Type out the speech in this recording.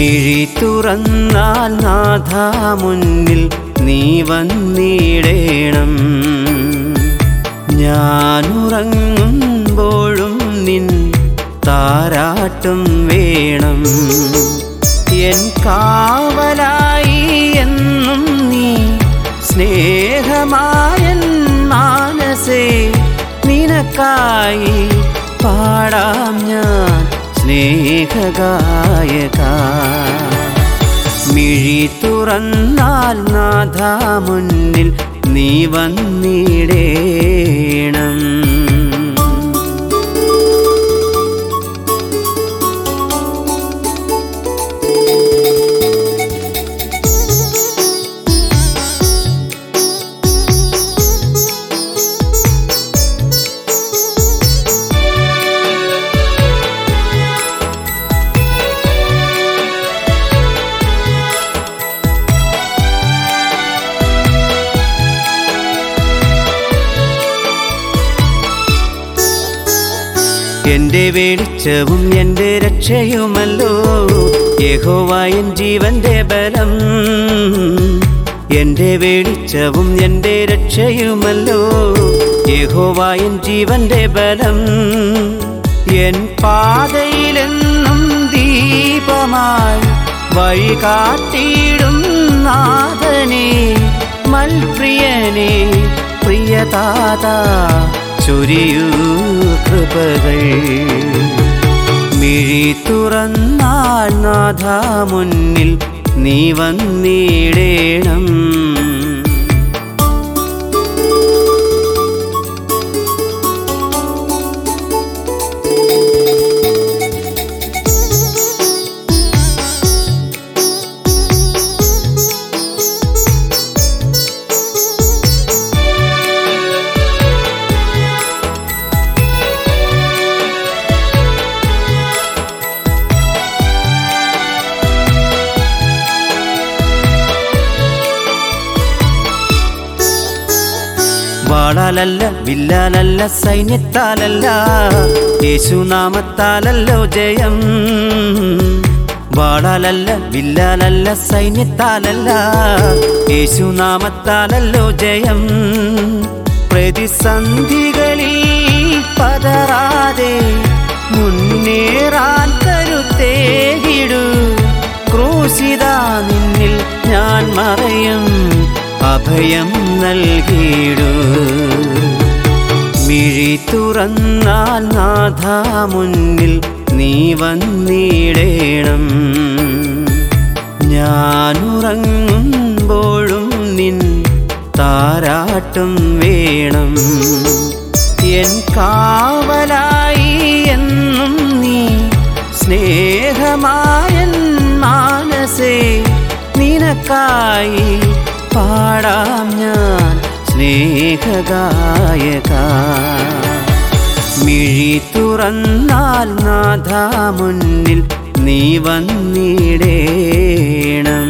മിഴി തുറന്നാൽ നാഥ മുന്നിൽ നീ വന്നിടേണം ഞാനുറങ്ങുമ്പോഴും നിൻ താരാട്ടും വേണം എൻ കാവലായി എന്നും നീ സ്നേഹമായൻ മാനസേ നിനക്കായി പാടാം ഞാൻ സ്നേഹഗായക മിഴി തുറന്നാൽ നാഥ മുന്നിൽ നീ വന്നിടേണം എന്റെ വെളിച്ചവും എന്റെ രക്ഷയുമല്ലോ യഹോവായൻ ജീവന്റെ ബലം എന്റെ വെളിച്ചവും എന്റെ രക്ഷയുമല്ലോ യഹോവായൻ ജീവന്റെ ബലം എൻ പാതയിലെന്നും ദീപമായി വഴി കാട്ടിയിടും നാഥനെ മൽപ്രിയനെ പ്രിയതാത ചൊരിയൂ കൃപകൾ മിഴി തുറന്നാൽ നാഥ മുന്നിൽ നീ വന്നിടേണം വാളാലല്ല വില്ലാലല്ല സൈന്യത്താലല്ല യേശുനാമത്താലല്ലോ ജയം വാളാലല്ല വില്ലാലല്ല സൈന്യത്താലല്ല യേശുനാമത്താലല്ലോ ജയം പ്രതിസന്ധികളിൽ പതറാതെ മുന്നേറാൻ കരുത്തേകിടൂ ക്രൂശിത നിന്നിൽ ഞാൻ മറയും അഭയം നൽകിയിടൂ മിഴി തുറന്നാൽ നാഥ മുന്നിൽ നീ വന്നിടേണം ഞാനുറങ്ങുമ്പോഴും നിൻ താരാട്ടും വേണം എൻ കാവലായി എന്നും നീ സ്നേഹമായൻ മാനസേ നിനക്കായി പാടാം ഞാൻ സ്നേഹഗായക മിഴി തുറന്നാൽ നാഥ മുന്നിൽ നീ വന്നിടേണം